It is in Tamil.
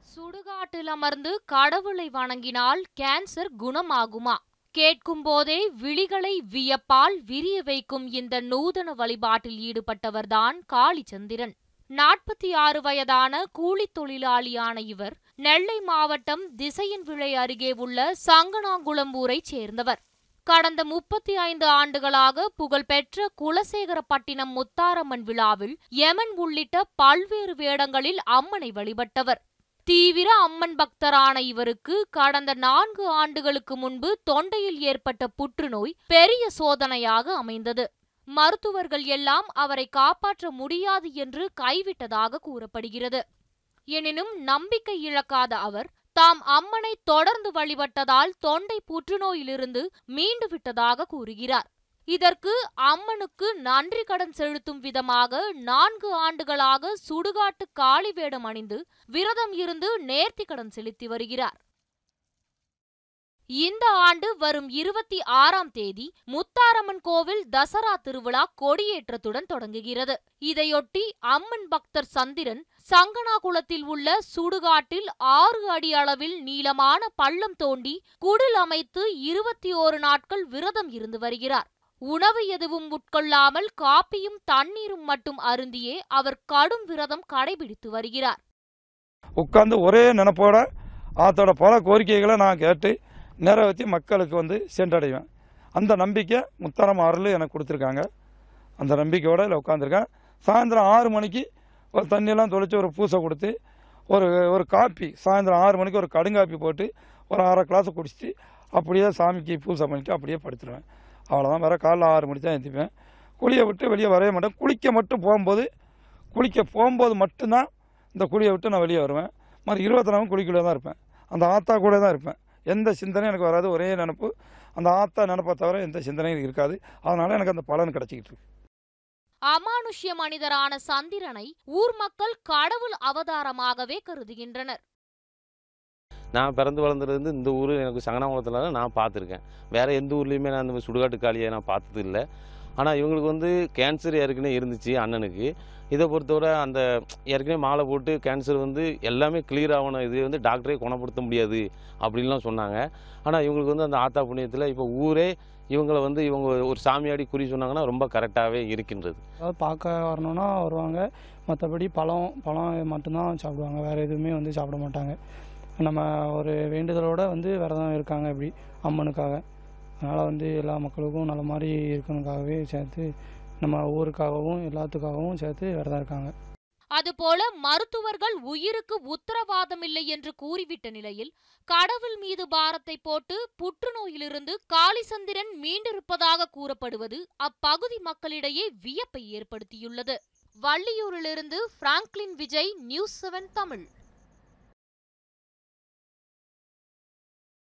சுடுகாட்டில் அமர்ந்து கடவுளை வணங்கினால் கேன்சர் குணமாகுமா கேட்கும் போதே விழிகளை வியப்பால் விரிய வைக்கும் இந்த நூதன வழிபாட்டில் ஈடுபட்டவர்தான் காளிச்சந்திரன் நாற்பத்தி ஆறு வயதான கூலித் தொழிலாளியான இவர் நெல்லை மாவட்டம் திசையன் விளை அருகே உள்ள சங்கனாங்குளம் ஊரைச் சேர்ந்தவர் கடந்த முப்பத்தி ஐந்து ஆண்டுகளாக புகழ்பெற்ற குலசேகரப்பட்டினம் முத்தாரம்மன் விழாவில் யமன் உள்ளிட்ட பல்வேறு வேடங்களில் அம்மனை வழிபட்டவர் தீவிர அம்மன் பக்தரான இவருக்கு கடந்த நான்கு ஆண்டுகளுக்கு முன்பு தொண்டையில் ஏற்பட்ட புற்றுநோய் பெரிய சோதனையாக அமைந்தது மருத்துவர்கள் எல்லாம் அவரை காப்பாற்ற முடியாது என்று கைவிட்டதாக கூறப்படுகிறது எனினும் நம்பிக்கை இழக்காத அவர் தாம் அம்மனை தொடர்ந்து வழிபட்டதால் தொண்டை புற்றுநோயிலிருந்து மீண்டு விட்டதாக கூறுகிறார் இதற்கு அம்மனுக்கு நன்றி கடன் செலுத்தும் விதமாக நான்கு ஆண்டுகளாக சுடுகாட்டு காளி வேடம் அணிந்து விரதம் இருந்து நேர்த்தி கடன் செலுத்தி வருகிறார் இந்த ஆண்டு வரும் இருபத்தி ஆறாம் தேதி முத்தாரம்மன் கோவில் தசரா திருவிழா கொடியேற்றத்துடன் தொடங்குகிறது இதையொட்டி அம்மன் பக்தர் சந்திரன் சங்கனாகுளத்தில் உள்ள சுடுகாட்டில் ஆறு அடி அளவில் நீளமான பள்ளம் தோண்டி குடில் அமைத்து இருபத்தி ஓரு நாட்கள் விரதம் இருந்து வருகிறார் உணவு எதுவும் உட்கொள்ளாமல் காப்பியும் தண்ணீரும் மட்டும் அருந்தியே அவர் கடும் விரதம் கடைபிடித்து வருகிறார் உட்காந்து ஒரே நினப்போட ஆத்தோட பல கோரிக்கைகளை நான் கேட்டு நிறைவேற்றி மக்களுக்கு வந்து சென்றடைவேன் அந்த நம்பிக்கை முத்தாரம் அருள் எனக்கு கொடுத்துருக்காங்க அந்த நம்பிக்கையோடு இதில் உட்காந்துருக்கேன் சாயந்தரம் ஆறு மணிக்கு ஒரு தண்ணியெல்லாம் தொளிச்சு ஒரு பூசை கொடுத்து ஒரு ஒரு காப்பி சாயந்தரம் ஆறு மணிக்கு ஒரு கடுங்காப்பி போட்டு ஒரு அரை கிளாஸ் குடிச்சிட்டு அப்படியே சாமிக்கு பூசை பண்ணிட்டு அப்படியே படுத்துருவேன் அவ்வளோதான் வேறு காலைல ஆறு மணிக்கு தான் எழுந்திப்பேன் குளியை விட்டு வெளியே வரவே மாட்டேன் குளிக்க மட்டும் போகும்போது குளிக்க போகும்போது மட்டும்தான் இந்த குழியை விட்டு நான் வெளியே வருவேன் மாதிரி இருபத்தி நாளும் குழிக்குள்ளே தான் இருப்பேன் அந்த ஆத்தா கூட தான் இருப்பேன் எந்த சிந்தனையும் எனக்கு வராது ஒரே நினப்பு அந்த ஆத்தா நினப்பை தவிர எந்த சிந்தனையும் எனக்கு இருக்காது அதனால எனக்கு அந்த பலன் கிடச்சிக்கிட்டு இருக்கு அமானுஷ்ய மனிதரான சந்திரனை ஊர் மக்கள் கடவுள் அவதாரமாகவே கருதுகின்றனர் நான் பிறந்து வளர்ந்தது வந்து இந்த ஊர் எனக்கு சங்கனாகுளத்தில் தான் நான் பார்த்துருக்கேன் வேறு எந்த ஊர்லேயுமே நான் இந்த மாதிரி சுடுகாட்டு காளியை நான் பார்த்தது இல்லை ஆனால் இவங்களுக்கு வந்து கேன்சர் ஏற்கனவே இருந்துச்சு அண்ணனுக்கு இதை பொறுத்தவரை அந்த ஏற்கனவே மாலை போட்டு கேன்சர் வந்து எல்லாமே கிளியர் ஆகணும் இது வந்து டாக்டரே குணப்படுத்த முடியாது அப்படின்லாம் சொன்னாங்க ஆனால் இவங்களுக்கு வந்து அந்த ஆத்தா புண்ணியத்தில் இப்போ ஊரே இவங்களை வந்து இவங்க ஒரு சாமியாடி குறி சொன்னாங்கன்னா ரொம்ப கரெக்டாகவே இருக்கின்றது அதாவது பார்க்க வரணும்னா வருவாங்க மற்றபடி பழம் பழம் மட்டும்தான் சாப்பிடுவாங்க வேறு எதுவுமே வந்து சாப்பிட மாட்டாங்க நம்ம ஒரு வேண்டுதலோடு வந்து விரதம் இருக்காங்க இப்படி அம்மனுக்காக அதனால் வந்து எல்லா மக்களுக்கும் நல்ல மாதிரி இருக்கணுக்காகவே சேர்த்து நம்ம ஊருக்காகவும் எல்லாத்துக்காகவும் சேர்த்து விரதம் இருக்காங்க அதுபோல மருத்துவர்கள் உயிருக்கு உத்தரவாதம் இல்லை என்று கூறிவிட்ட நிலையில் கடவுள் மீது பாரத்தை போட்டு புற்றுநோயிலிருந்து காளிசந்திரன் மீண்டிருப்பதாக கூறப்படுவது அப்பகுதி மக்களிடையே வியப்பை ஏற்படுத்தியுள்ளது வள்ளியூரிலிருந்து Franklin Vijay news seven Tamil